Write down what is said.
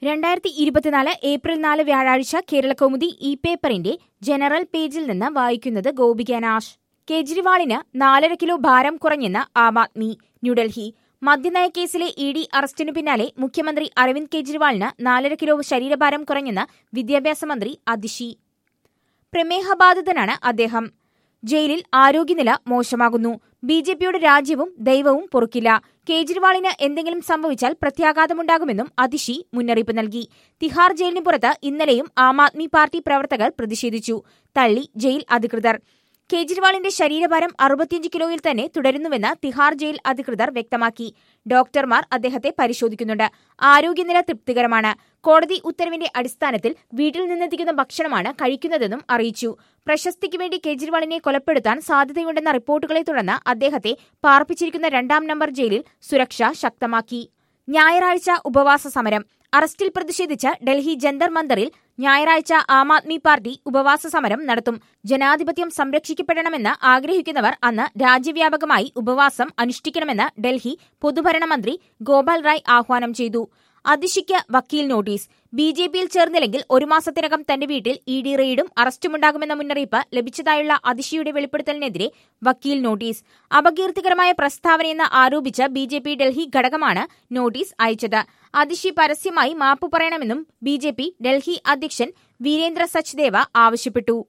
രണ്ടായിരത്തി ഇരുപത്തിനാല് ഏപ്രിൽ നാല് വ്യാഴാഴ്ച കേരളകൗമുദി ഇ പേപ്പറിന്റെ ജനറൽ പേജിൽ നിന്ന് വായിക്കുന്നത് ഗോപിക നാഷ് കേജ്രിവാളിന് നാലര കിലോ ഭാരം കുറഞ്ഞെന്ന് ആം ആദ്മി ന്യൂഡൽഹി മദ്യനയ കേസിലെ ഇ ഡി അറസ്റ്റിനു പിന്നാലെ മുഖ്യമന്ത്രി അരവിന്ദ് കെജ്രിവാളിന് നാലര കിലോ ശരീരഭാരം കുറഞ്ഞെന്ന് വിദ്യാഭ്യാസ മന്ത്രി അതിഷി പ്രമേഹബാധിതനാണ് അദ്ദേഹം ജയിലിൽ ആരോഗ്യനില മോശമാകുന്നു ബി ജെ പിയുടെ രാജ്യവും ദൈവവും പൊറുക്കില്ല കേജ്രിവാളിന് എന്തെങ്കിലും സംഭവിച്ചാൽ പ്രത്യാഘാതമുണ്ടാകുമെന്നും അതിഷി മുന്നറിയിപ്പ് നൽകി തിഹാർ ജയിലിന് പുറത്ത് ഇന്നലെയും ആം ആദ്മി പാർട്ടി പ്രവർത്തകർ പ്രതിഷേധിച്ചു തള്ളി ജയിൽ അധികൃതർ കേജ്രിവാളിന്റെ ശരീരഭാരം അറുപത്തിയഞ്ച് കിലോയിൽ തന്നെ തുടരുന്നുവെന്ന് തിഹാർ ജയിൽ അധികൃതർ വ്യക്തമാക്കി ഡോക്ടർമാർ അദ്ദേഹത്തെ പരിശോധിക്കുന്നുണ്ട് ആരോഗ്യനില തൃപ്തികരമാണ് കോടതി ഉത്തരവിന്റെ അടിസ്ഥാനത്തിൽ വീട്ടിൽ നിന്നെത്തിക്കുന്ന ഭക്ഷണമാണ് കഴിക്കുന്നതെന്നും അറിയിച്ചു പ്രശസ്തിക്ക് വേണ്ടി കേജ്രിവാളിനെ കൊലപ്പെടുത്താൻ സാധ്യതയുണ്ടെന്ന റിപ്പോർട്ടുകളെ തുടർന്ന് അദ്ദേഹത്തെ പാർപ്പിച്ചിരിക്കുന്ന രണ്ടാം നമ്പർ ജയിലിൽ സുരക്ഷ ശക്തമാക്കി ഞായറാഴ്ച ഉപവാസ സമരം അറസ്റ്റിൽ പ്രതിഷേധിച്ച് ഡൽഹി ജന്തർ മന്ദറിൽ ഞായറാഴ്ച ആം ആദ്മി പാർട്ടി ഉപവാസ സമരം നടത്തും ജനാധിപത്യം സംരക്ഷിക്കപ്പെടണമെന്ന് ആഗ്രഹിക്കുന്നവർ അന്ന് രാജ്യവ്യാപകമായി ഉപവാസം അനുഷ്ഠിക്കണമെന്ന് ഡൽഹി പൊതുഭരണ മന്ത്രി ഗോപാൽ റായ് ആഹ്വാനം ചെയ്തു അതിഷിക്ക് വക്കീൽ നോട്ടീസ് ബി ജെ പിയിൽ ചേർന്നില്ലെങ്കിൽ ഒരു മാസത്തിനകം തന്റെ വീട്ടിൽ ഇ ഡി റെയ്ഡും അറസ്റ്റുമുണ്ടാകുമെന്ന മുന്നറിയിപ്പ് ലഭിച്ചതായുള്ള അതിഷിയുടെ വെളിപ്പെടുത്തലിനെതിരെ വക്കീൽ നോട്ടീസ് അപകീർത്തികരമായ പ്രസ്താവനയെന്ന് ആരോപിച്ച് ബി ജെ പി ഡൽഹി ഘടകമാണ് നോട്ടീസ് അയച്ചത് അതിഷി പരസ്യമായി മാപ്പു പറയണമെന്നും ബി ജെ പി ഡൽഹി അധ്യക്ഷൻ വീരേന്ദ്ര സച്ദേവ ആവശ്യപ്പെട്ടു